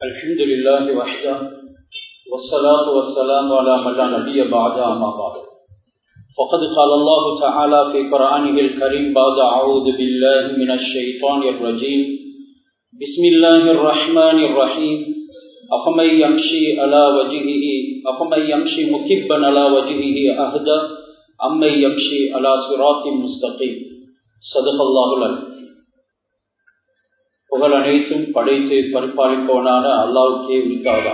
الحمد لله وحده والصلاة والسلام على من لا نبي بعد أما بعد فقد قال الله تعالى في قرآنه الكريم بعد أعوذ بالله من الشيطان الرجيم بسم الله الرحمن الرحيم أفمن يمشي على وجهه أفمن يمشي مكبا على وجهه أهدى أمن يمشي على صراط مستقيم صدق الله العظيم புகழ் அனைத்தும் படைத்து பரிபாலிப்பவனான அல்லாவுக்கே உரித்தாவதா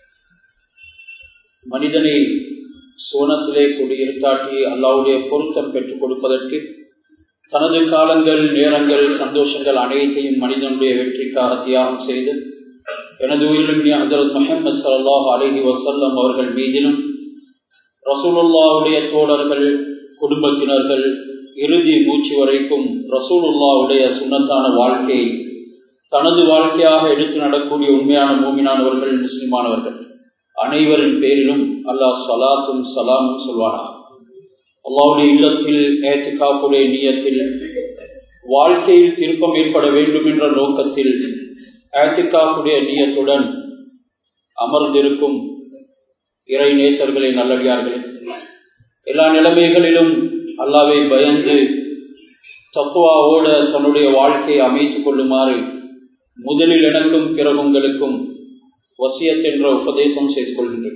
மனிதனை சோனத்திலே குடியிருத்தாட்டி அல்லாவுடைய பொருத்தம் பெற்றுக் கொடுப்பதற்கு தனது காலங்கள் நேரங்கள் சந்தோஷங்கள் அனைத்தையும் மனிதனுடைய வெற்றிக்காக தியாகம் செய்து எனது உயிரிலும் ஹசரத் முகமது சல்லாஹ் அலஹி வசல்லம் அவர்கள் மீதிலும் ரசூலுல்லாவுடைய தோழர்கள் குடும்பத்தினர்கள் இறுதி மூச்சு வரைக்கும் ரசூலுல்லாவுடைய சுண்ணத்தான வாழ்க்கையை தனது வாழ்க்கையாக எடுத்து நடக்கூடிய உண்மையான மூமினானவர்கள் முஸ்லிமானவர்கள் அனைவரின் பேரிலும் அல்லாஹ் சலாத்தும் சலாமும் சொல்வானா அல்லாவுடைய இல்லத்தில் ஏத்துக்காப்புடைய நீயத்தில் வாழ்க்கையில் திருப்பம் ஏற்பட வேண்டும் என்ற நோக்கத்தில் ஏத்துக்காப்புடைய நீயத்துடன் அமர்ந்திருக்கும் இறை நேசர்களை நல்லடியார்களே எல்லா நிலைமைகளிலும் அல்லாவை பயந்து தப்புவாவோட தன்னுடைய வாழ்க்கையை அமைத்துக் கொள்ளுமாறு முதலில் எனக்கும் பிறகு உங்களுக்கும் வசியத் என்ற உபதேசம் செய்து கொள்கின்றேன்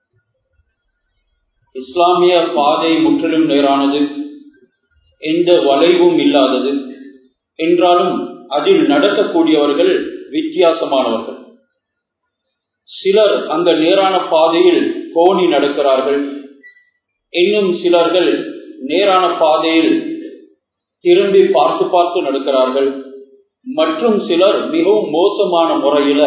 இஸ்லாமிய பாதை முற்றிலும் நேரானது எந்த வளைவும் இல்லாதது என்றாலும் அதில் நடக்கக்கூடியவர்கள் வித்தியாசமானவர்கள் சிலர் அந்த நேரான பாதையில் கோணி நடக்கிறார்கள் இன்னும் சிலர்கள் நேரான பாதையில் திரும்பி பார்த்து பார்த்து நடக்கிறார்கள் மற்றும் சிலர் மிகவும் மோசமான முறையில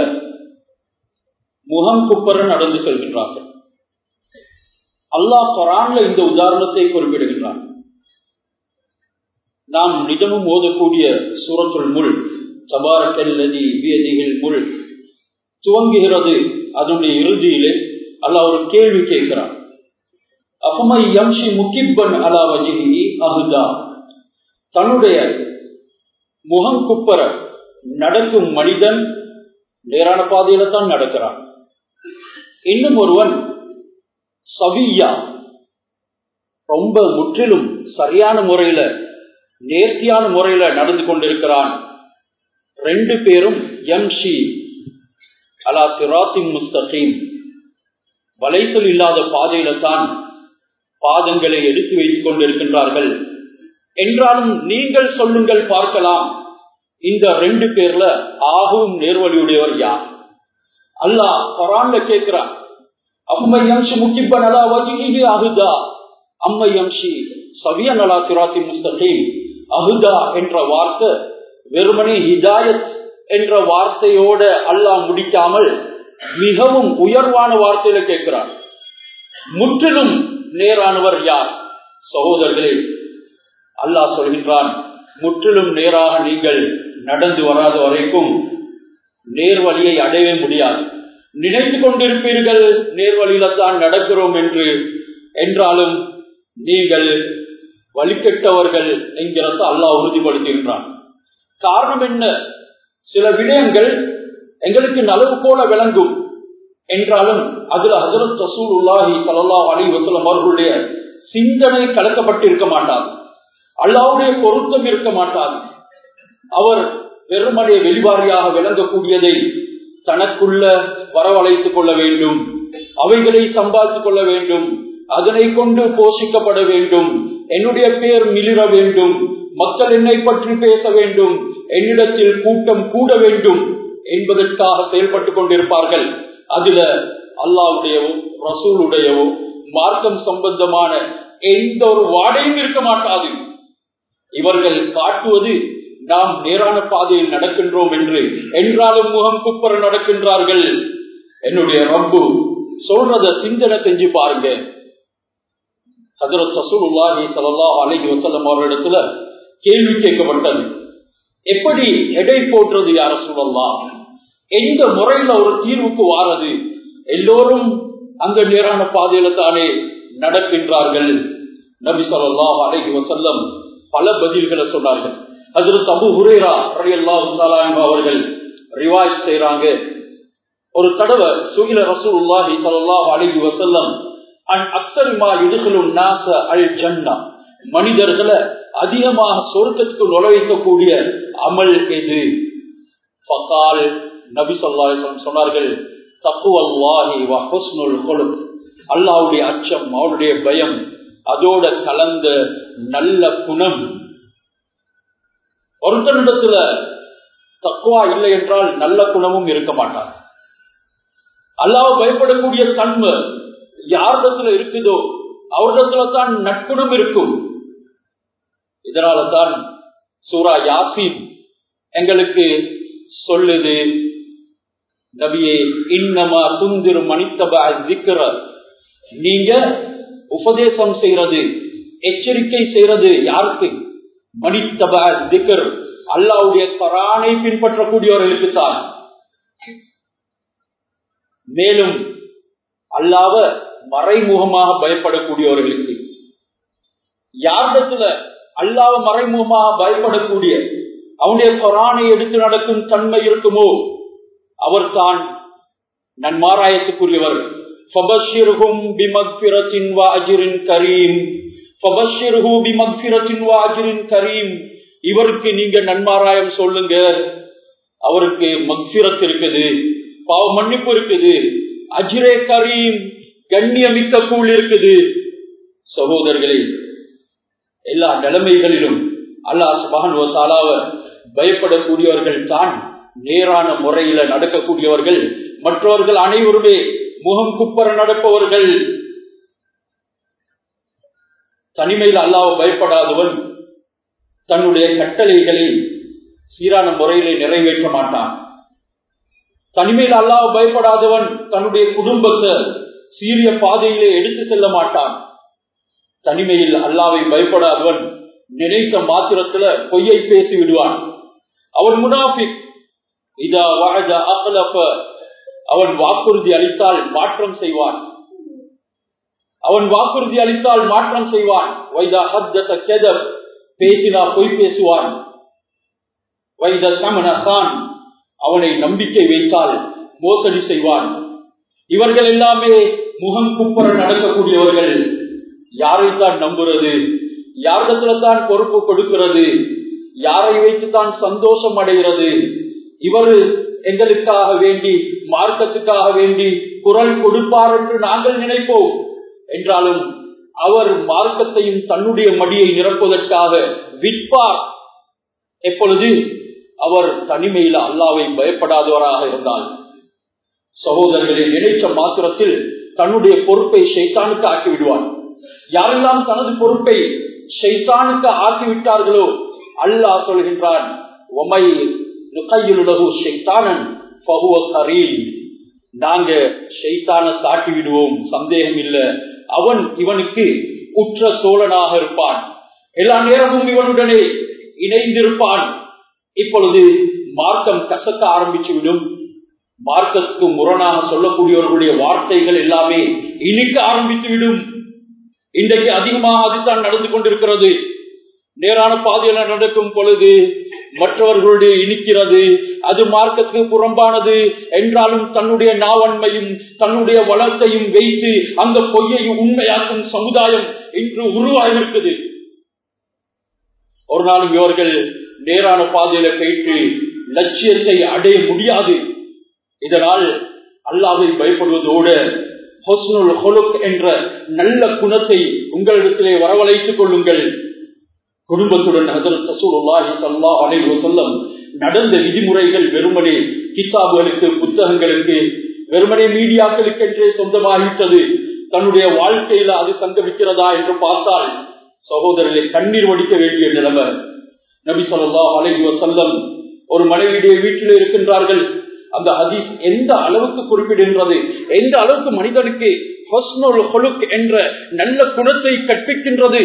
முகம் குப்பர நடந்து செல்கின்றார்கள் அல்லாஹ் குரான்ல இந்த உதாரணத்தை குறிப்பிடுகின்றான் நாம் நிஜமும் ஓதக்கூடிய சூரத்துள் முள் சபாரக்கல்லதி வியதிகள் முள் துவங்குகிறது அதனுடைய இறுதியிலே அல்லாஹ் ஒரு கேள்வி கேட்கிறான் அஃபமை யம்ஷி முக்கிப்பன் அலா வஜிஹி அஹுதா தன்னுடைய முகம் குப்பர நடக்கும் மனிதன் நேரான பாதையில தான் நடக்கிறான் இன்னும் ஒருவன் சவியா ரொம்ப முற்றிலும் சரியான முறையில நேர்த்தியான முறையில நடந்து கொண்டிருக்கிறான் ரெண்டு பேரும் எம்ஷி அலா சிராத்தின் முஸ்தகீம் வலைசல் இல்லாத பாதையில தான் பாதங்களை எடுத்து வைத்துக் கொண்டிருக்கின்றார்கள் என்றாலும் நீங்கள் சொல்லுங்கள் பார்க்கலாம் இந்த ரெண்டு பேர்ல ஆகவும் நேர்வழியுடையவர் யார் அல்லாஹ் பரான்ல கேட்கிறான் அம்மை அம்சி முக்கிப்ப நலா வஜிஹி அகுதா அம்மை அம்சி சவிய நலா சிராத்தி முஸ்தகீம் அகுதா என்ற வார்த்தை வெறுமனே ஹிதாயத் என்ற வார்த்தையோட அல்லாஹ் முடிக்காமல் மிகவும் உயர்வான வார்த்தையில கேட்கிறார் முற்றிலும் நேரானவர் யார் சகோதரர்களே அல்லாஹ் சொல்கின்றான் முற்றிலும் நேராக நீங்கள் நடந்து வராத வரைக்கும் நேர்வழியை அடையவே முடியாது நினைத்து கொண்டிருப்பீர்கள் நேர்வழியில தான் நடக்கிறோம் என்று என்றாலும் நீங்கள் வழிகெட்டவர்கள் என்கிறத அல்லாஹ் உறுதிப்படுத்துகின்றான் காரணம் என்ன சில விடயங்கள் எங்களுக்கு நலவு போல விளங்கும் என்றாலும் அதுல ஹசரத் ரசூல் உல்லாஹி சல்லா அலி வசலம் அவர்களுடைய சிந்தனை கலக்கப்பட்டிருக்க மாட்டாது அல்லாவுடைய பொருத்தம் இருக்க மாட்டாது அவர் வெறுமனே வெளிவாரியாக விளங்கக்கூடியதை தனக்குள்ள வரவழைத்துக் கொள்ள வேண்டும் அவைகளை சம்பாதித்துக் கொள்ள வேண்டும் அதனை கொண்டு போஷிக்கப்பட வேண்டும் என்னுடைய பெயர் மிளிர வேண்டும் மக்கள் என்னை பற்றி பேச வேண்டும் என்னிடத்தில் கூட்டம் கூட வேண்டும் என்பதற்காக செயல்பட்டுக் கொண்டிருப்பார்கள் அதுல அல்லாவுடையவோ ரசூலுடையவோ மார்க்கம் சம்பந்தமான எந்த ஒரு வாடையும் இருக்க மாட்டாது இவர்கள் காட்டுவது நாம் நேரான பாதையில் நடக்கின்றோம் என்று என்றாலும் முகம் குப்பர நடக்கின்றார்கள் என்னுடைய ரப்பு சொல்றத சிந்தனை செஞ்சு பாருங்க ஹதரத் சசூலுல்லாஹி சல்லாஹ் அலஹி வசல்லம் அவர்களிடத்துல கேள்வி கேட்கப்பட்டது எப்படி எடை போடுறது யார சொல்லலாம் எந்த முறையில ஒரு தீர்வுக்கு வாரது எல்லோரும் அந்த நேரான பாதையில தானே நடக்கின்றார்கள் நபி சொல்லாஹ் அலஹி வசல்லம் பல பதில்களை சொன்னார்கள் அதில் தபு ஹுரேரா அல்லாஹ் அவர்கள் ரிவாய்ஸ் செய்யறாங்க ஒரு தடவை சுகில ரசூலுல்லாஹி ஸல்லல்லாஹு அலைஹி வஸல்லம் அன் அக்ஸரிமா யுதுகுலுன் நாஸ அல் ஜன்னா மனிதர்களை அதிகமாக சொர்க்கத்துக்கு நுழைவிக்கக்கூடிய அமல் எது ஃபகால் நபி ஸல்லல்லாஹு அலைஹி வஸல்லம் சொன்னார்கள் தக்குவல்லாஹி வ ஹுஸ்னுல் குலுக் அல்லாஹ்வுடைய அச்சம் அவருடைய பயம் அதோட கலந்த நல்ல குணம் ஒருத்தனிடத்துல தக்குவா இல்லை என்றால் நல்ல குணமும் இருக்க மாட்டார் அல்லாஹ் பயப்படக்கூடிய தன்மை யாரிடத்துல இருக்குதோ அவரிடத்துல தான் நற்குணம் இருக்கும் இதனால தான் சூரா யாசின் எங்களுக்கு சொல்லுது நபியே இன்னமா துந்திரு மணித்தபா திக்கிற நீங்க உபதேசம் செய்யறது எச்சரிக்கை செய்யறது யாருக்கு மணித்தபா திக்கர் அல்லாவுடைய கரானை பின்பற்றக்கூடியவர்களுக்கு தான் மேலும் அல்லாவ மறைமுகமாக பயப்படக்கூடியவர்களுக்கு யாரிடத்துல அல்லாவ மறைமுகமாக பயப்படக்கூடிய அவனுடைய கொரானை எடுத்து நடக்கும் தன்மை இருக்குமோ அவர் தான் நன்மாராயத்துக்குரியவர் இவருக்கு நீங்க நன்மாராயம் சொல்லுங்க அவருக்கு மக்சிரத் இருக்குது பாவ மன்னிப்பு இருக்குது அஜிரே கரீம் கண்ணியமிக்க கூழ் இருக்குது சகோதரர்களே எல்லா நிலைமைகளிலும் அல்லாஹ் சுபான் தாலாவ பயப்படக்கூடியவர்கள் தான் நேரான முறையில நடக்கக்கூடியவர்கள் மற்றவர்கள் அனைவருமே முகம் குப்பர நடப்பவர்கள் தனிமையில் அல்லாஹ் பயப்படாதவன் தன்னுடைய கட்டளைகளை சீரான முறையிலே நிறைவேற்ற மாட்டான் தனிமையில் அல்லாஹ் பயப்படாதவன் தன்னுடைய குடும்பத்தை சீரிய பாதையிலே எடுத்து செல்ல மாட்டான் தனிமையில் அல்லாவை பயப்படாதவன் நினைத்த மாத்திரத்துல பொய்யை பேசி விடுவான் அவன் முனாஃபிக் இதா வாழ அகலப்ப அவன் வாக்குறுதி அளித்தால் மாற்றம் செய்வான் அவன் வாக்குறுதி அளித்தால் மாற்றம் செய்வான் வைதா ஹத்தத கெதர் பேசினா பொய் பேசுவான் வைத சமனசான் அவனை நம்பிக்கை வைத்தால் மோசடி செய்வான் இவர்கள் எல்லாமே முகம் குப்பர நடக்கக்கூடியவர்கள் யாரைத்தான் நம்புறது யாரிடத்துல தான் பொறுப்பு கொடுக்கிறது யாரை வைத்துத்தான் சந்தோஷம் அடைகிறது இவர் எங்களுக்காக வேண்டி மார்க்கத்துக்காக வேண்டி குரல் கொடுப்பார் என்று நாங்கள் நினைப்போம் என்றாலும் அவர் மார்க்கத்தையும் தன்னுடைய மடியை நிரப்புவதற்காக விற்பார் எப்பொழுது அவர் தனிமையில் அல்லாவை பயப்படாதவராக இருந்தால் சகோதரர்களை நினைச்ச மாத்திரத்தில் தன்னுடைய பொறுப்பை ஷைத்தானுக்கு ஆக்கி விடுவான் யாரெல்லாம் தனது பொறுப்பை ஷைத்தானுக்கு ஆக்கிவிட்டார்களோ அல்லாஹ் சொல்கின்றான் நாங்க ஷைத்தான சாட்டி விடுவோம் சந்தேகம் இல்ல அவன் இவனுக்கு உற்ற சோழனாக இருப்பான் எல்லா நேரமும் இவனுடனே இணைந்திருப்பான் இப்பொழுது மார்க்கம் கசக்க ஆரம்பிச்சு விடும் மார்க்கத்துக்கு முரணாக சொல்லக்கூடியவர்களுடைய வார்த்தைகள் எல்லாமே இனிக்க ஆரம்பித்து விடும் இன்றைக்கு அதிகமாக அதுதான் நடந்து கொண்டிருக்கிறது நேரான பாதையில நடக்கும் பொழுது மற்றவர்களுடைய இனிக்கிறது அது மார்க்கத்துக்கு புறம்பானது என்றாலும் தன்னுடைய நாவன்மையும் தன்னுடைய வளத்தையும் வைத்து அந்த பொய்யையும் உண்மையாக்கும் சமுதாயம் இன்று உருவாகிருக்குது ஒரு நாளும் இவர்கள் நேரான பாதையில போயிட்டு லட்சியத்தை அடைய முடியாது இதனால் அல்லாவை பயப்படுவதோடு என்ற நல்ல குணத்தை உங்களிடத்திலே வரவழைத்துக் கொள்ளுங்கள் குடும்பத்துடன் செல்லம் நடந்த விதிமுறைகள் வெறுமனே கிதாபுகளுக்கு புத்தகங்களுக்கு வெறுமனே மீடியாக்களுக்கு என்றே சொந்தமாகிவிட்டது தன்னுடைய வாழ்க்கையில அது சங்கமிக்கிறதா என்று பார்த்தால் சகோதரர்களை கண்ணீர் வடிக்க வேண்டிய நிலைமை நபி சொல்லா அலைஹி வசல்லம் ஒரு மனைவியுடைய வீட்டில் இருக்கின்றார்கள் அந்த ஹதீஸ் எந்த அளவுக்கு குறிப்பிடுகின்றது எந்த அளவுக்கு மனிதனுக்கு என்ற நல்ல குணத்தை கற்பிக்கின்றது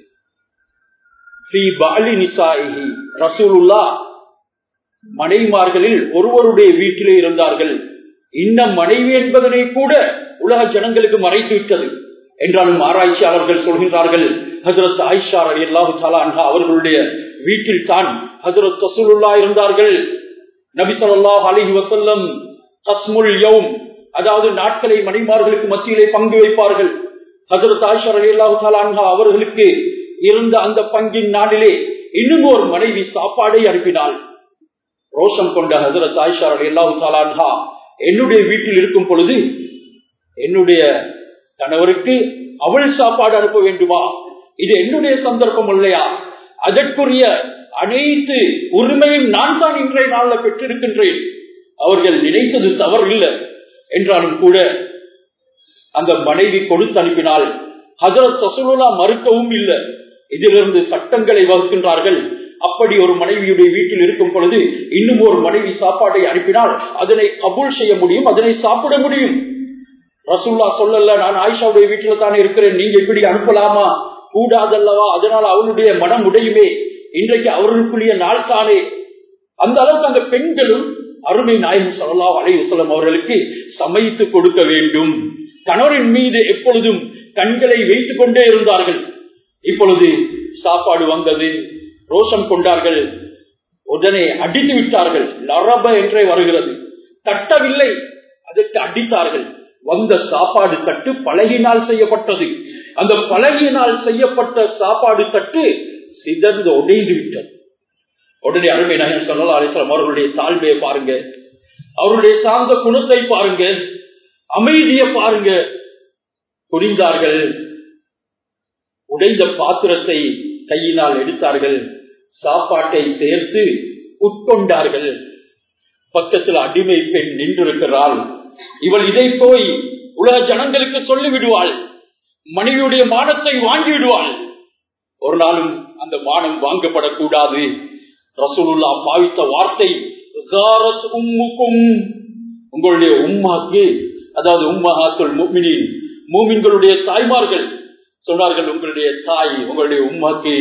மனைவிமார்களில் ஒருவருடைய வீட்டிலே இருந்தார்கள் இன்னும் மனைவி என்பதனை கூட உலக ஜனங்களுக்கு மறைத்து விட்டது என்றாலும் ஆராய்ச்சியாளர்கள் சொல்கின்றார்கள் ஹசரத் ஆயிஷா அலி அல்லாஹு சாலா அவர்களுடைய வீட்டில் தான் ஹசரத் ரசூலுல்லா இருந்தார்கள் நபி சொல்லாஹ் அலிஹி வசல்லம் கஸ்முல் யௌம் அதாவது நாட்களை மணிமார்களுக்கு மத்தியிலே பங்கு வைப்பார்கள் ஹசரத் ஆஷர் அல்லாஹாலா அவர்களுக்கு இருந்த அந்த பங்கின் நாளிலே இன்னும் ஒரு மனைவி சாப்பாடை அனுப்பினாள் ரோஷம் கொண்ட ஹசரத் ஆயிஷா அல்லாஹு சாலான்ஹா என்னுடைய வீட்டில் இருக்கும் பொழுது என்னுடைய கணவருக்கு அவள் சாப்பாடு அனுப்ப வேண்டுமா இது என்னுடைய சந்தர்ப்பம் இல்லையா அதற்குரிய அனைத்து உரிமையும் நான் தான் இன்றைய நாளில் பெற்றிருக்கின்றேன் அவர்கள் நினைத்தது தவறில்லை என்றாலும் கூட அந்த மனைவி கொடுத்து அனுப்பினால் ஹசரத் சசுலுலா மறுக்கவும் இல்லை இதிலிருந்து சட்டங்களை வகுக்கின்றார்கள் அப்படி ஒரு மனைவியுடைய வீட்டில் இருக்கும் பொழுது இன்னும் ஒரு மனைவி சாப்பாட்டை அனுப்பினால் அதனை கபூல் செய்ய முடியும் அதனை சாப்பிட முடியும் ரசுல்லா சொல்லல நான் ஆயிஷாவுடைய வீட்டில தானே இருக்கிறேன் நீங்க இப்படி அனுப்பலாமா கூடாதல்லவா அதனால் அவளுடைய மனம் உடையுமே இன்றைக்கு அவர்களுக்குரிய நாள் தானே அந்த அளவுக்கு அந்த பெண்களும் அருமை நாயகம் சொல்லலா அலையுசலம் அவர்களுக்கு சமைத்து கொடுக்க வேண்டும் கணவரின் மீது எப்பொழுதும் கண்களை வைத்துக் கொண்டே இருந்தார்கள் இப்பொழுது சாப்பாடு வந்தது ரோஷம் கொண்டார்கள் உடனே அடித்து விட்டார்கள் லரப என்றே வருகிறது தட்டவில்லை அதற்கு அடித்தார்கள் வந்த சாப்பாடு தட்டு பழகினால் செய்யப்பட்டது அந்த பழகினால் செய்யப்பட்ட சாப்பாடு தட்டு சிதர்ந்து உடைந்து விட்டது உடனே அருமை நாயன் சொல்லலா அலிஸ்லாம் அவர்களுடைய தாழ்மையை பாருங்க அவருடைய சார்ந்த குணத்தை பாருங்க அமைதியை பாருங்க புரிந்தார்கள் உடைந்த பாத்திரத்தை கையினால் எடுத்தார்கள் சாப்பாட்டை சேர்த்து உட்கொண்டார்கள் பக்கத்தில் அடிமை பெண் நின்றிருக்கிறாள் இவள் இதை போய் உலக ஜனங்களுக்கு சொல்லிவிடுவாள் மனைவியுடைய மானத்தை வாங்கி விடுவாள் ஒரு நாளும் அந்த மானம் வாங்கப்படக்கூடாது ரசூலுல்லா பாவித்த வார்த்தை உம்முக்கும் உங்களுடைய உம்மாக்கு அதாவது உம்மஹாத்துல் முமினின் மூமின்களுடைய தாய்மார்கள் சொன்னார்கள் உங்களுடைய தாய் உங்களுடைய உம்மாக்கு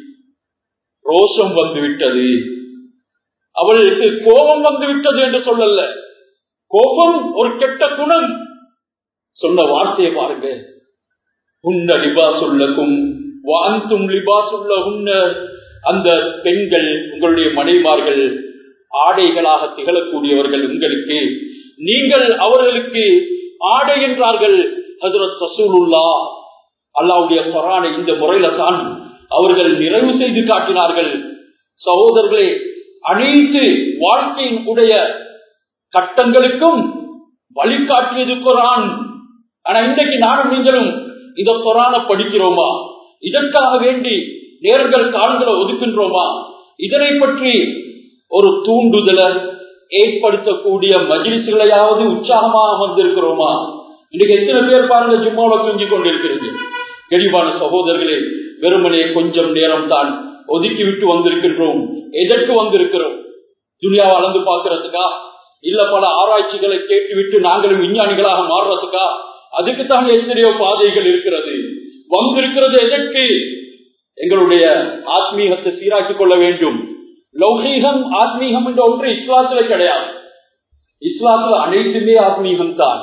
ரோஷம் வந்து விட்டது அவளுக்கு கோபம் வந்து விட்டது என்று சொல்லல கோபம் ஒரு கெட்ட குணம் சொன்ன வார்த்தையை பாருங்க உன்ன லிபாசுள்ளக்கும் வாந்தும் லிபாசுள்ள உன்ன அந்த பெண்கள் உங்களுடைய மனைமார்கள் ஆடைகளாக திகழக்கூடியவர்கள் உங்களுக்கு நீங்கள் அவர்களுக்கு ஆடை என்றார்கள் ஹசரத் ரசூலுல்லா அல்லாவுடைய கொரானை இந்த முறையில தான் அவர்கள் நிறைவு செய்து காட்டினார்கள் சகோதரர்களே அனைத்து வாழ்க்கையின் உடைய கட்டங்களுக்கும் வழிகாட்டியது குரான் ஆனா இன்றைக்கு நானும் நீங்களும் இந்த குரான படிக்கிறோமா இதற்காக வேண்டி நேர்கள் காலங்களை ஒதுக்கின்றோமா இதனை பற்றி ஒரு தூண்டுதலை ஏற்படுத்தக்கூடிய மஜிலிசுகளையாவது உற்சாகமா அமர்ந்திருக்கிறோமா இன்னைக்கு எத்தனை பேர் பாருங்க ஜும்மாவை துஞ்சி கொண்டிருக்கிறது தெளிவான சகோதரர்களே வெறுமனே கொஞ்சம் நேரம் தான் ஒதுக்கி விட்டு வந்திருக்கின்றோம் எதற்கு வந்திருக்கிறோம் துனியாவை அளந்து பார்க்கறதுக்கா இல்ல பல ஆராய்ச்சிகளை கேட்டுவிட்டு நாங்களும் விஞ்ஞானிகளாக மாறுறதுக்கா அதுக்குத்தான் எத்தனையோ பாதைகள் இருக்கிறது வந்திருக்கிறது எதற்கு எங்களுடைய ஆத்மீகத்தை சீராக்கிக் கொள்ள வேண்டும் லௌகீகம் ஆத்மீகம் என்ற ஒன்று இஸ்லாத்துல கிடையாது இஸ்லாத்துல அனைத்துமே ஆத்மீகம் தான்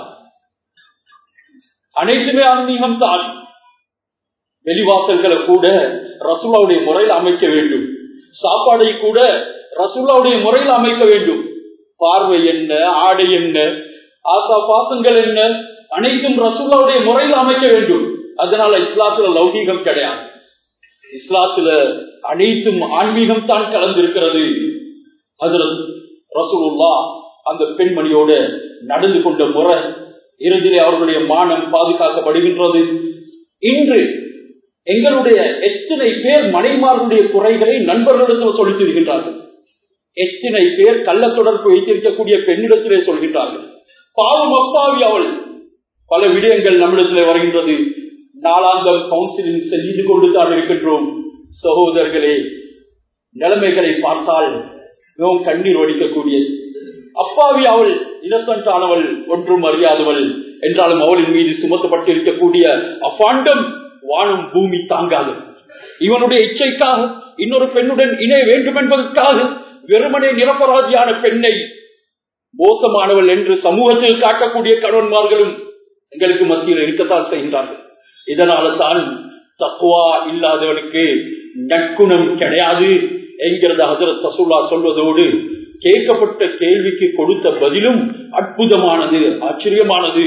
அனைத்துமே ஆன்மீகம் தான் வெளிவாசல்களை கூட ரசூலாவுடைய முறையில் அமைக்க வேண்டும் சாப்பாடை கூட ரசூலாவுடைய முறையில் அமைக்க வேண்டும் பார்வை என்ன ஆடை என்ன ஆசா பாசங்கள் என்ன அனைத்தும் ரசூலாவுடைய முறையில் அமைக்க வேண்டும் அதனால இஸ்லாத்துல லௌகீகம் கிடையாது இஸ்லாத்துல அனைத்தும் ஆன்மீகம் தான் கலந்திருக்கிறது அதுல ரசூலுல்லா அந்த பெண்மணியோட நடந்து கொண்ட முறை இறுதியிலே அவர்களுடைய மானம் பாதுகாக்கப்படுகின்றது இன்று எங்களுடைய எத்தனை பேர் மனைமார்களுடைய குறைகளை நண்பர்களிடத்தில் சொல்லி தருகின்றார்கள் எத்தனை பேர் கள்ள தொடர்பு வைத்திருக்கக்கூடிய பெண்ணிடத்திலே சொல்கின்றார்கள் பாவம் அப்பாவி அவள் பல விடயங்கள் நம்மிடத்திலே வருகின்றது நாளாந்தம் கவுன்சிலிங் செய்து கொண்டு தான் இருக்கின்றோம் சகோதரர்களே நிலைமைகளை பார்த்தால் மிகவும் கண்ணீர் வடிக்கக்கூடியது அப்பாவி அவள் இன்னசென்ட் ஆனவள் ஒன்றும் அறியாதவள் என்றாலும் அவளின் மீது சுமத்தப்பட்டு இருக்கக்கூடிய அப்பாண்டம் வானம் பூமி தாங்காது இவனுடைய இச்சைக்காக இன்னொரு பெண்ணுடன் இணைய வேண்டும் என்பதற்காக வெறுமனே நிரபராதியான பெண்ணை மோசமானவள் என்று சமூகத்தில் காட்டக்கூடிய கணவன்மார்களும் எங்களுக்கு மத்தியில் இருக்கத்தான் செய்கின்றார்கள் இதனால தான் தக்குவா இல்லாதவனுக்கு நற்குணம் கிடையாது என்கிறது ஹசரத் சசுல்லா சொல்வதோடு கேட்கப்பட்ட கேள்விக்கு கொடுத்த பதிலும் அற்புதமானது ஆச்சரியமானது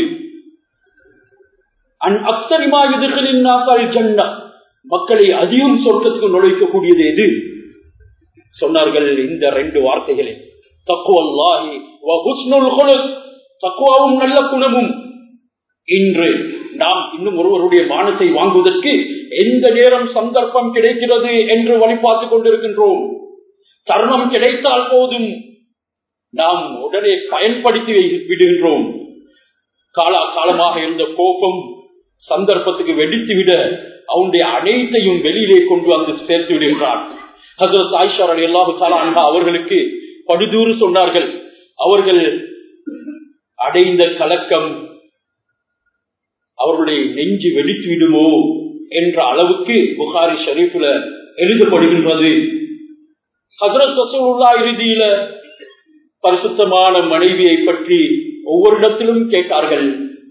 அக்தரிமா எதிர்களின் நாசால் ஜன்னா மக்களை அதிகம் சொர்க்கத்துக்கு நுழைக்கக்கூடியது எது சொன்னார்கள் இந்த ரெண்டு வார்த்தைகளை தக்குவல்லாஹி தக்குவாவும் நல்ல குணமும் இன்று நாம் இன்னும் ஒருவருடைய மானத்தை வாங்குவதற்கு எந்த நேரம் சந்தர்ப்பம் கிடைக்கிறது என்று வழிபார்த்துக் கொண்டிருக்கின்றோம் தருணம் கிடைத்தால் போதும் நாம் உடனே பயன்படுத்தி விடுகின்றோம் காலா காலமாக இருந்த கோபம் சந்தர்ப்பத்துக்கு வெடித்து விட அவனுடைய அனைத்தையும் வெளியிலே கொண்டு வந்து சேர்த்து விடுகின்றான் ஹசரத் ஆயிஷா அலி அல்லாஹு அன்பா அவர்களுக்கு படுதூறு சொன்னார்கள் அவர்கள் அடைந்த கலக்கம் அவர்களுடைய நெஞ்சு வெடித்து விடுமோ என்ற அளவுக்கு புகாரி ஷரீஃப்ல எழுதப்படுகின்றது ஹசரத் ரசூலுல்லா இறுதியில பரிசுத்தமான மனைவியை பற்றி ஒவ்வொரு இடத்திலும் கேட்டார்கள்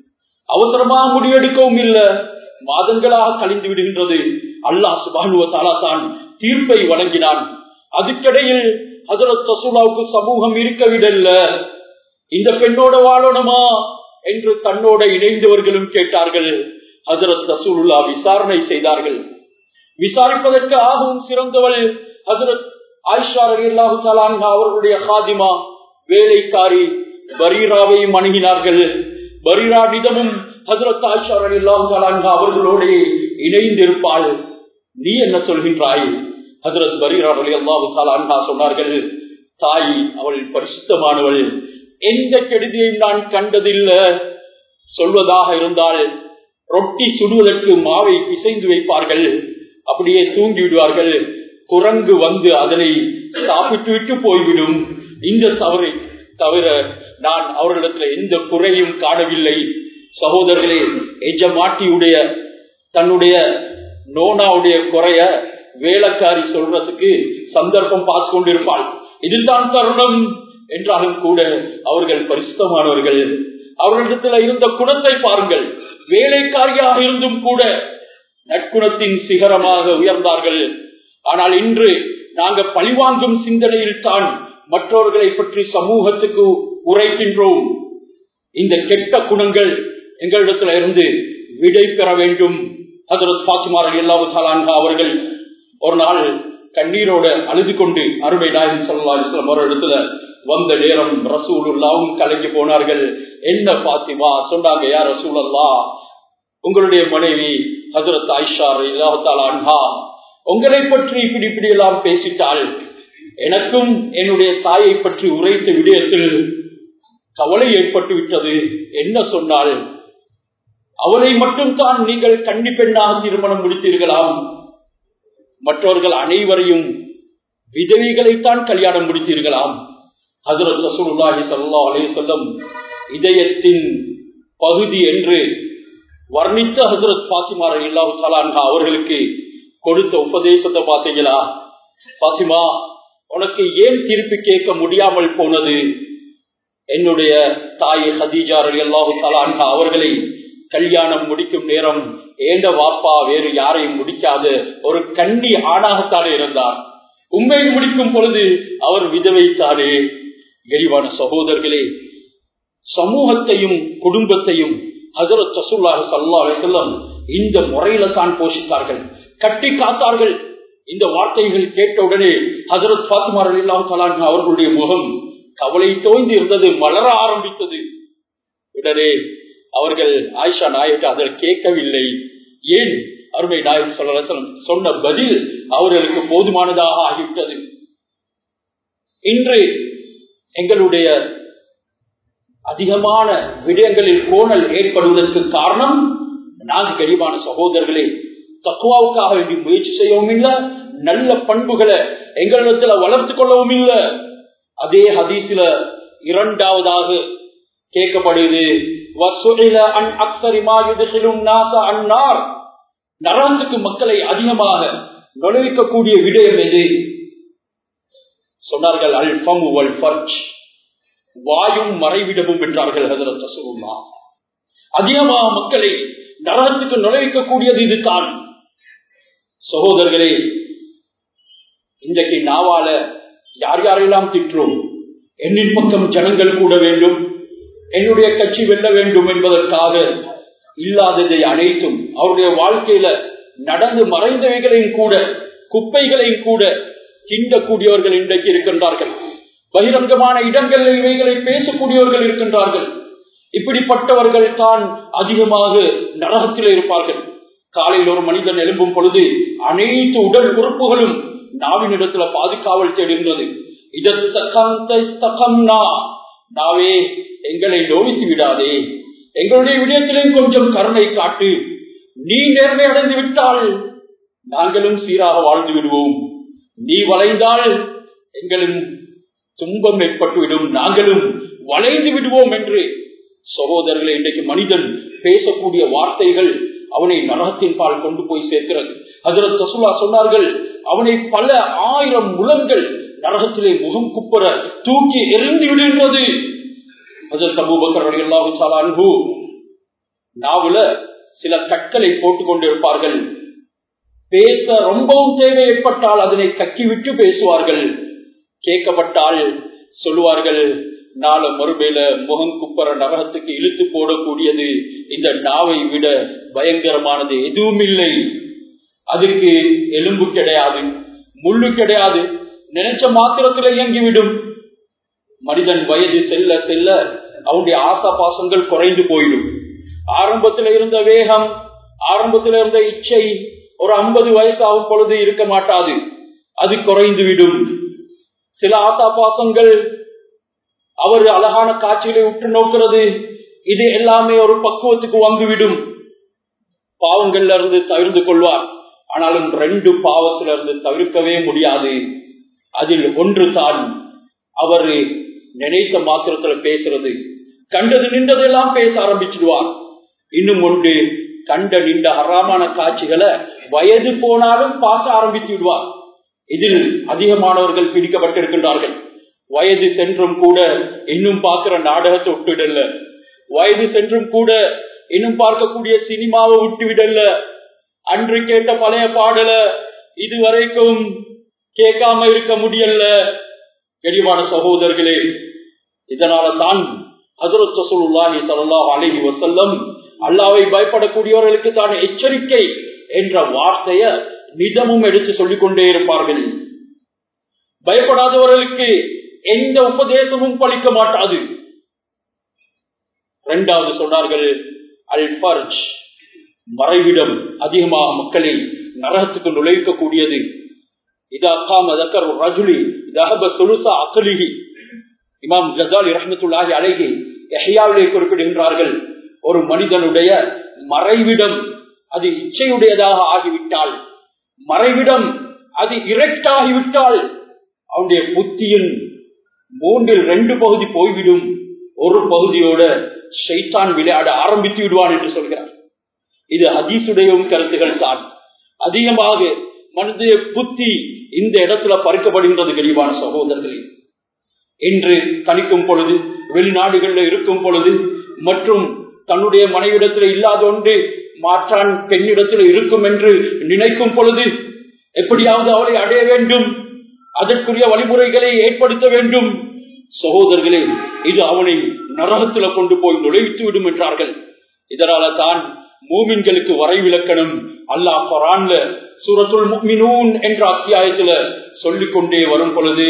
அவசரமாக முடிவெடுக்கவும் இல்ல மாதங்களாக கழிந்து விடுகின்றது அல்லாஹ் சுபானுவ தாலா தான் தீர்ப்பை வழங்கினான் அதுக்கிடையில் ஹசரத் ரசூலாவுக்கு சமூகம் இருக்க விடல இந்த பெண்ணோட வாழணுமா என்று தன்னோட இணைந்தவர்களும் கேட்டார்கள் ஹசரத் ரசூலுல்லா விசாரணை செய்தார்கள் விசாரிப்பதற்கு ஆகவும் சிறந்தவள் ஹசரத் ஆயிஷா அலி அல்லாஹு அவர்களுடைய ஹாதிமா வேலைக்காரி பரீராவையும் அணுகினார்கள் பரீராவிடமும் ஹசரத் ஆயிஷா அலி அல்லாஹு அவர்களோட இணைந்திருப்பாள் நீ என்ன சொல்கின்றாய் ஹசரத் பரீரா அலி அல்லாஹு சொன்னார்கள் தாய் அவள் பரிசுத்தமானவள் எந்த கெடுதியையும் நான் கண்டதில்லை சொல்வதாக இருந்தால் ரொட்டி சுடுவதற்கு மாவை பிசைந்து வைப்பார்கள் அப்படியே தூங்கி விடுவார்கள் குரங்கு வந்து அதனை சாப்பிட்டு விட்டு போய்விடும் இந்த தவறை தவிர நான் அவர்களிடத்துல எந்த குறையும் காணவில்லை சகோதரர்களே எஜமாட்டியுடைய தன்னுடைய நோனாவுடைய குறைய வேலைக்காரி சொல்றதுக்கு சந்தர்ப்பம் பார்த்து கொண்டிருப்பாள் இதுதான் தருணம் என்றாலும் கூட அவர்கள் பரிசுத்தமானவர்கள் அவர்களிடத்துல இருந்த குணத்தை பாருங்கள் வேலைக்காரியாக இருந்தும் கூட நற்குணத்தின் சிகரமாக உயர்ந்தார்கள் ஆனால் இன்று நாங்க பழிவாங்கும் சிந்தனையில் தான் மற்றவர்களை பற்றி சமூகத்துக்கு உரைக்கின்றோம் இந்த கெட்ட குணங்கள் எங்களிடத்துல இருந்து விடை பெற வேண்டும் ஹசரத் பாசிமார் எல்லாவும் அவர்கள் ஒரு நாள் கண்ணீரோட அழுது கொண்டு அருமை நாயகம் சல்லா இஸ்லாம் ஒரு இடத்துல வந்த நேரம் ரசூலுல்லாவும் கலங்கி போனார்கள் என்ன பாத்திமா சொன்னாங்க யார் ரசூல் அல்லா உங்களுடைய மனைவி ஹசரத் ஆயிஷா இல்லாத்தால் அன்ஹா உங்களை பற்றி இப்படி இப்படி எல்லாம் பேசிட்டால் எனக்கும் என்னுடைய தாயை பற்றி உரைத்த விடயத்தில் கவலை ஏற்பட்டு விட்டது என்ன சொன்னால் அவளை மட்டும் தான் நீங்கள் கன்னி பெண்ணாக திருமணம் முடித்தீர்களாம் மற்றவர்கள் அனைவரையும் விதவிகளைத்தான் கல்யாணம் முடித்தீர்களாம் ஹசரத் ரசூலுல்லாஹி ஸல்லல்லாஹு அலைஹி வஸல்லம் இதயத்தின் பகுதி என்று வர்ணித்த ஹசரத் பாத்திமா ரலியல்லாஹு தஆலா அன்ஹா அவர்களுக்கு கொடுத்த உபதேசத்தை பார்த்தீங்களா பாத்திமா உனக்கு ஏன் திருப்பி கேட்க முடியாமல் போனது என்னுடைய தாய் ஹதீஜா ரலியல்லாஹு தஆலா அன்ஹா அவர்களை கல்யாணம் முடிக்கும் நேரம் ஏண்ட வாப்பா வேறு யாரையும் முடிக்காத ஒரு கண்ணி ஆணாகத்தானே இருந்தார் உண்மையை முடிக்கும் பொழுது அவர் விதவைத்தானே கரிவான சகோதரர்களே சமூகத்தையும் குடும்பத்தையும் ஹசரத் ரசூல்லாஹ் சல்லா செல்லம் இந்த முறையில தான் போஷித்தார்கள் கட்டி காத்தார்கள் இந்த வார்த்தைகள் கேட்டவுடனே ஹசரத் பாத்துமார் இல்லாஹு தலான் அவர்களுடைய முகம் கவலை தோய்ந்து இருந்தது மலர ஆரம்பித்தது உடனே அவர்கள் ஆயிஷா நாயக்கு அதில் கேட்கவில்லை ஏன் அருமை நாயகம் சொல்ல சொன்ன பதில் அவர்களுக்கு போதுமானதாக ஆகிவிட்டது இன்று எங்களுடைய அதிகமான விடயங்களில் கோணல் ஏற்படுவதற்கு காரணம் நான்கு கரிவான சகோதரர்களே தக்குவாவுக்காக வேண்டி முயற்சி செய்யவும் இல்லை நல்ல பண்புகளை எங்களிடத்துல வளர்த்து கொள்ளவும் இல்லை அதே ஹதீசில இரண்டாவதாக கேட்கப்படுது நரகத்துக்கு மக்களை அதிகமாக நுழைவிக்கக்கூடிய விடயம் எது சொன்னார்கள் அல் ஃபம் வல் ஃபர்ஜ் வாயும் மறைவிடமும் என்றார்கள் ஹசரத் ரசூலுல்லா அதிகமாக மக்களை நரகத்துக்கு நுழைவிக்கக்கூடியது இதுதான் சகோதரர்களே இன்றைக்கு நாவால யார் யாரெல்லாம் திட்டுறோம் என்னின் பக்கம் ஜனங்கள் கூட வேண்டும் என்னுடைய கட்சி வெல்ல வேண்டும் என்பதற்காக இல்லாததை அனைத்தும் அவருடைய வாழ்க்கையில நடந்து மறைந்தவைகளையும் கூட குப்பைகளையும் கூட கிண்டக்கூடியவர்கள் இன்றைக்கு இருக்கின்றார்கள் பகிரங்கமான இடங்களில் இவைகளை பேசக்கூடியவர்கள் இருக்கின்றார்கள் இப்படிப்பட்டவர்கள் தான் அதிகமாக நரகத்தில் இருப்பார்கள் காலையில் ஒரு மனிதன் எழும்பும் பொழுது அனைத்து உடல் உறுப்புகளும் நாவினிடத்துல பாதுகாவல் தேடுகின்றது நாவே எங்களை நோவித்து விடாதே எங்களுடைய விடயத்திலும் கொஞ்சம் கருணை காட்டு நீ நேர்மை அடைந்து விட்டால் நாங்களும் சீராக வாழ்ந்து விடுவோம் நீ வளைந்தால் எங்களும் துன்பம் ஏற்பட்டுவிடும் நாங்களும் வளைந்து விடுவோம் என்று சகோதரர்களை இன்றைக்கு மனிதன் பேசக்கூடிய வார்த்தைகள் அவனை நரகத்தின் பால் கொண்டு போய் சேர்க்கிறது அதில் தசுலா சொன்னார்கள் அவனை பல ஆயிரம் முழங்கள் நரகத்திலே முகம் குப்புற தூக்கி எரிந்து விடுகின்றது அதில் தபூபக்கர் அல்லாஹு அன்பு நாவல சில கற்களை போட்டுக் கொண்டிருப்பார்கள் பேச ரொம்பவும் தேவை ஏற்பட்டால் அதனை கக்கிவிட்டு பேசுவார்கள் கேட்கப்பட்டால் சொல்லுவார்கள் நாள மறுபேல முகம் குப்பர நரகத்துக்கு இழுத்து போடக்கூடியது இந்த நாவை விட பயங்கரமானது எதுவும் இல்லை அதுக்கு எலும்பு கிடையாது முள்ளு கிடையாது நினைச்ச மாத்திரத்தில் இயங்கிவிடும் மனிதன் வயது செல்ல செல்ல அவனுடைய ஆசா பாசங்கள் குறைந்து போயிடும் ஆரம்பத்தில் இருந்த வேகம் ஆரம்பத்தில் இருந்த இச்சை ஒரு ஐம்பது வயசு ஆகும் பொழுது இருக்க மாட்டாது அது குறைந்து விடும் சில ஆசா பாசங்கள் அவர் அழகான காட்சிகளை உற்று நோக்கிறது இது எல்லாமே ஒரு பக்குவத்துக்கு வந்துவிடும் பாவங்கள்ல இருந்து தவிர்த்து கொள்வார் ஆனாலும் ரெண்டு பாவத்திலிருந்து தவிர்க்கவே முடியாது அதில் ஒன்று தான் அவர் நினைத்த மாத்திரத்துல பேசுறது கண்டது நின்றதெல்லாம் பேச ஆரம்பிச்சிடுவார் இன்னும் ஒன்று கண்ட நின்ற ஹராமான காட்சிகளை வயது போனாலும் பார்க்க ஆரம்பித்து விடுவார் இதில் அதிகமானவர்கள் பிடிக்கப்பட்டிருக்கின்றார்கள் வயது சென்றும் கூட இன்னும் பார்க்கிற நாடகத்தை விட்டுவிடல வயது சென்றும் கூட இன்னும் பார்க்கக்கூடிய சினிமாவை விட்டு விடல அன்று கேட்ட பழைய பாடல இதுவரைக்கும் கேட்காம இருக்க முடியல கெடிவான சகோதரர்களே இதனால தான் ஹசரத் ரசூலுல்லாஹி ஸல்லல்லாஹு அலைஹி வஸல்லம் அல்லாஹ்வை பயப்படக்கூடியவர்களுக்கு தான் எச்சரிக்கை என்ற வார்த்தைய நிதமும் எடுத்து சொல்லிக் கொண்டே இருப்பார்கள் பயப்படாதவர்களுக்கு எந்த உபதேசமும் பலிக்க மாட்டாது இரண்டாவது சொன்னார்கள் அல் பர்ஜ் மறைவிடம் அதிகமாக மக்களை நரகத்துக்கு நுழைக்கக்கூடியது இதா காம தக்கர் ரஜுலி தஹப சுலுசா அகலிஹி இமாம் ஜசாலி ரஹமத்துல்லாஹி அலைஹி எஹ்யாவிலே குறிப்பிடுகின்றார்கள் ஒரு மனிதனுடைய மறைவிடம் அது இச்சையுடையதாக ஆகிவிட்டால் மறைவிடம் அது இரட்டாகிவிட்டால் அவனுடைய புத்தியின் மூன்றில் ரெண்டு பகுதி போய்விடும் ஒரு பகுதியோட ஷைத்தான் விளையாட ஆரம்பித்து விடுவான் என்று சொல்கிறார் இது ஹதீசுடையும் கருத்துகள் தான் அதிகமாக மனித புத்தி இந்த இடத்துல பறிக்கப்படுகின்றது கரிவான சகோதரர்களே என்று கணிக்கும் பொழுது வெளிநாடுகளில் இருக்கும் பொழுது மற்றும் தன்னுடைய மனைவிடத்தில் இல்லாத ஒன்று மாற்றான் பெண்ணிடத்தில் இருக்கும் என்று நினைக்கும் பொழுது எப்படியாவது அவளை அடைய வேண்டும் அதற்குரிய வழிமுறைகளை ஏற்படுத்த வேண்டும் சகோதரர்களே இது அவனை நரகத்துல கொண்டு போய் நுழைவித்து விடும் என்றார்கள் இதனால தான் மூமின்களுக்கு வரைவிலக்கணம் அல்லாஹ் குரான்ல சூரத்துல் முக்மினூன் என்ற அத்தியாயத்துல சொல்லிக் கொண்டே வரும் பொழுது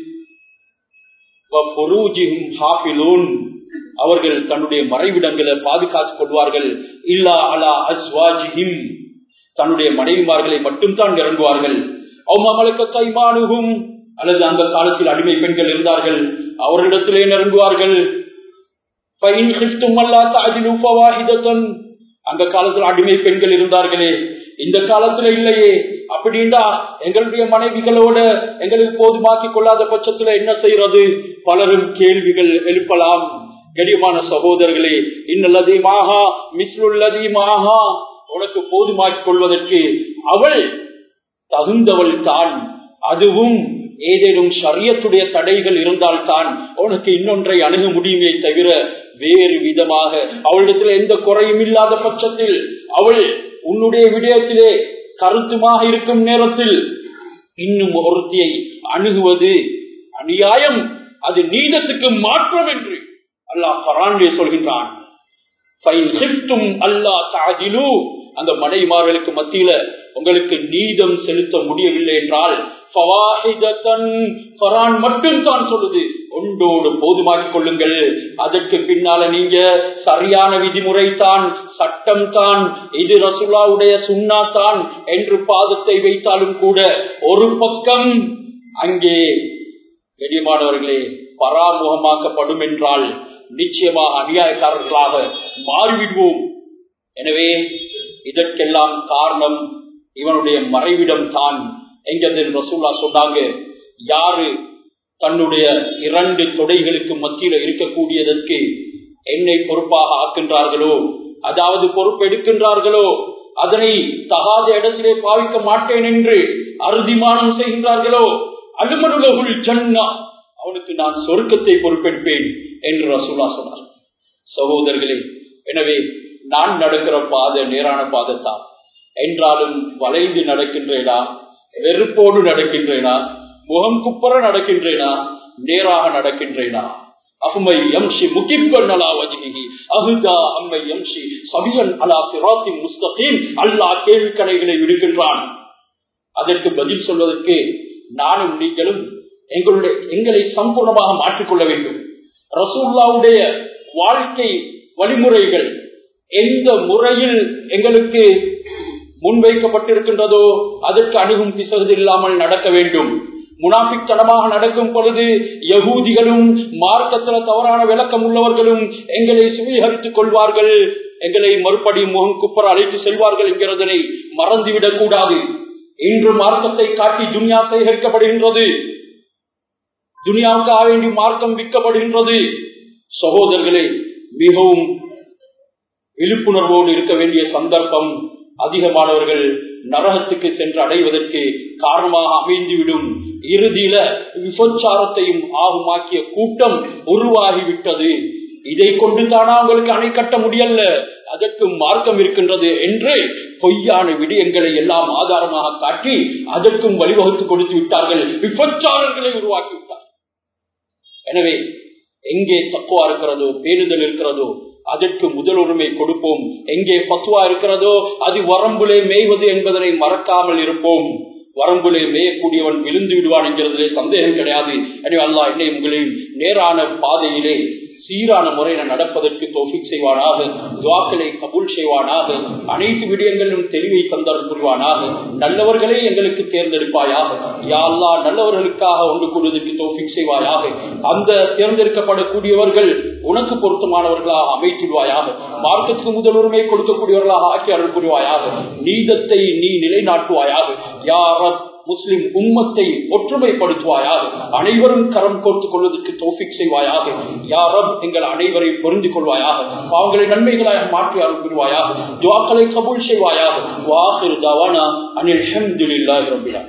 அவர்கள் தன்னுடைய மறைவிடங்களை பாதுகாத்துக் கொள்வார்கள் இல்லா அலா அஸ்வாஜிஹிம் தன்னுடைய மனைவிமார்களை மட்டும்தான் இறங்குவார்கள் அவமகளுக்கு கைமானுகும் அல்லது அந்த காலத்தில் அடிமை பெண்கள் இருந்தார்கள் அவர்களிடத்திலே நெருங்குவார்கள் அந்த காலத்தில் அடிமை பெண்கள் இருந்தார்களே இந்த காலத்துல இல்லையே அப்படின்னா எங்களுடைய மனைவிகளோட எங்களுக்கு போதுமாக்கி கொள்ளாத பட்சத்துல என்ன செய்யறது பலரும் கேள்விகள் எழுப்பலாம் கடிமான சகோதரர்களே இன்னல்லதீமாகா மிஸ்லுல்லதீமாகா உனக்கு போதுமாக்கிக் கொள்வதற்கு அவள் தகுந்தவள் தான் அதுவும் ஏதேனும் சரியத்துடைய தடைகள் இருந்தால் தான் உனக்கு இன்னொன்றை அணுக முடியுமே தவிர வேறு விதமாக அவளிடத்தில் எந்த குறையும் இல்லாத பட்சத்தில் அவள் உன்னுடைய விடயத்திலே கருத்துமாக இருக்கும் நேரத்தில் இன்னும் ஒருத்தியை அணுகுவது அநியாயம் அது நீதத்துக்கு மாற்றம் என்று அல்லாஹ் பரான்லே சொல்கின்றான் அந்த மனைமார்களுக்கு மத்தியில உங்களுக்கு நீதம் செலுத்த முடியவில்லை என்றால் மட்டும் தான் சொல்லுது ஒன்றோடு போதுமாக்கிக் கொள்ளுங்கள் அதற்கு பின்னால நீங்க சரியான விதிமுறை தான் சட்டம் தான் இது ரசுல்லாவுடைய சுண்ணா தான் என்று பாதத்தை வைத்தாலும் கூட ஒரு பக்கம் அங்கே கெடியமானவர்களே பராமுகமாக்கப்படும் என்றால் நிச்சயமாக அநியாயக்காரர்களாக மாறிவிடுவோம் எனவே இதற்கெல்லாம் காரணம் இவனுடைய மறைவிடம் தான் எங்கது ரசூல்லா சொன்னாங்க யாரு தன்னுடைய இரண்டு தொடைகளுக்கு மத்தியில இருக்கக்கூடியதற்கு என்னை பொறுப்பாக ஆக்கின்றார்களோ அதாவது பொறுப்பெடுக்கின்றார்களோ அதனை தகாத இடத்திலே பாவிக்க மாட்டேன் என்று அறுதிமானம் செய்கின்றார்களோ அலுமனுலகுள் ஜன்னா அவனுக்கு நான் சொருக்கத்தை பொறுப்பெடுப்பேன் என்று ரசூலா சொன்னார் சகோதரர்களே எனவே நான் நடக்கிற பாதை நேரான பாதைத்தான் என்றாலும் வளைந்து நடக்கின்றேனா வெறுப்போடு நடக்கின்றேனா முகம் குப்பர நடக்கின்றேனா நேராக நடக்கின்றேனா அஹ்மை யம்ஷி முகிப்பன் அலா வஜ்ஹிஹி அஹுதா அம்மை யம்ஷி சபியன் அலா சிராத்தின் முஸ்தகீம் அல்லாஹ் கேள்வி கணைகளை விடுகின்றான் அதற்கு பதில் சொல்வதற்கு நானும் நீங்களும் எங்களுடைய எங்களை சம்பூர்ணமாக மாற்றிக்கொள்ள வேண்டும் ரசூல்லாவுடைய வாழ்க்கை வழிமுறைகள் எந்த முறையில் எங்களுக்கு முன்வைக்கப்பட்டிருக்கின்றதோ அதற்கு அணுகும் பிசகுது இல்லாமல் நடக்க வேண்டும் முனாபித்தனமாக நடக்கும் பொழுது யகூதிகளும் மார்க்கத்தில் தவறான விளக்கம் உள்ளவர்களும் எங்களை சுவீகரித்துக் கொள்வார்கள் எங்களை மறுபடியும் முகம் குப்பர அழைத்து செல்வார்கள் என்கிறதனை மறந்துவிடக் கூடாது இன்று மார்க்கத்தை காட்டி துனியா சேகரிக்கப்படுகின்றது துனியாவுக்காக வேண்டி மார்க்கம் விற்கப்படுகின்றது சகோதரர்களே மிகவும் விழிப்புணர்வோடு இருக்க வேண்டிய சந்தர்ப்பம் அதிகமானவர்கள் நரகத்துக்கு சென்று அடைவதற்கு காரணமாக அமைந்துவிடும் இறுதியில விபச்சாரத்தையும் ஆகுமாக்கிய கூட்டம் உருவாகிவிட்டது இதை கொண்டு தானா அவங்களுக்கு அணை கட்ட முடியல அதற்கு மார்க்கம் இருக்கின்றது என்று பொய்யான விடயங்களை எல்லாம் ஆதாரமாக காட்டி அதற்கும் வழிவகுத்து கொடுத்து விட்டார்கள் விபச்சாரங்களை உருவாக்கி விட்டார் எனவே எங்கே தக்குவா இருக்கிறதோ பேணுதல் இருக்கிறதோ அதற்கு முதலுரிமை கொடுப்போம் எங்கே பத்துவா இருக்கிறதோ அது வரம்புலே மேய்வது என்பதனை மறக்காமல் இருப்போம் வரம்புலே மேயக்கூடியவன் விழுந்து விடுவான் என்கிறதுலே சந்தேகம் கிடையாது எனவே அல்லா என்னை உங்களையும் நேரான பாதையிலே சீரான முறையில நடப்பதற்கு தோஃபிக் செய்வானாக துவாக்களை கபூல் செய்வானாக அனைத்து விடயங்களிலும் தெளிவை தந்தர் புரிவானாக நல்லவர்களே எங்களுக்கு தேர்ந்தெடுப்பாயாக யாழ்லா நல்லவர்களுக்காக ஒன்று கூடுவதற்கு தோஃபிக் செய்வாயாக அந்த தேர்ந்தெடுக்கப்படக்கூடியவர்கள் உனக்கு பொருத்தமானவர்களாக அமைத்திடுவாயாக மார்க்கத்துக்கு முதலுரிமை கொடுக்கக்கூடியவர்களாக ஆக்கி அருள் புரிவாயாக நீதத்தை நீ நிலைநாட்டுவாயாக யார முஸ்லிம் உம்மத்தை ஒற்றுமைப்படுத்துவாயாக அனைவரும் கரம் கோர்த்துக் கொள்வதற்கு தோஃபிக் செய்வாயாக யாரும் எங்கள் அனைவரை பொருந்து கொள்வாயாக அவங்களை நன்மைகளாக மாற்றி அனுப்பிடுவாயாக துவாக்களை கபூல் செய்வாயாக வாசிரு தவானா அனில் ஹம்துலில்லாஹி ரப்பில்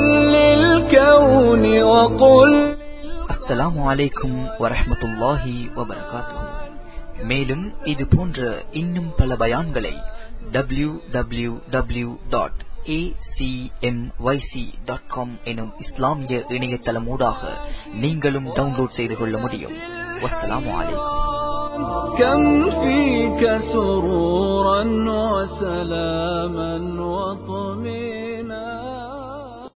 அஸ்ஸலாமு அலைக்கும் வரஹ்மத்துல்லாஹி வபரகாத்துஹு மேலும் இது போன்ற இன்னும் பல பயான்களை W W W dot acmyc.com எனும் இஸ்லாமிய இணையதளமூடாக நீங்களும் டவுன்லோட் செய்து கொள்ள முடியும் வஸ்ஸலாமு அலைக்கும் كم فيك سرورا وسلاما وطمئنا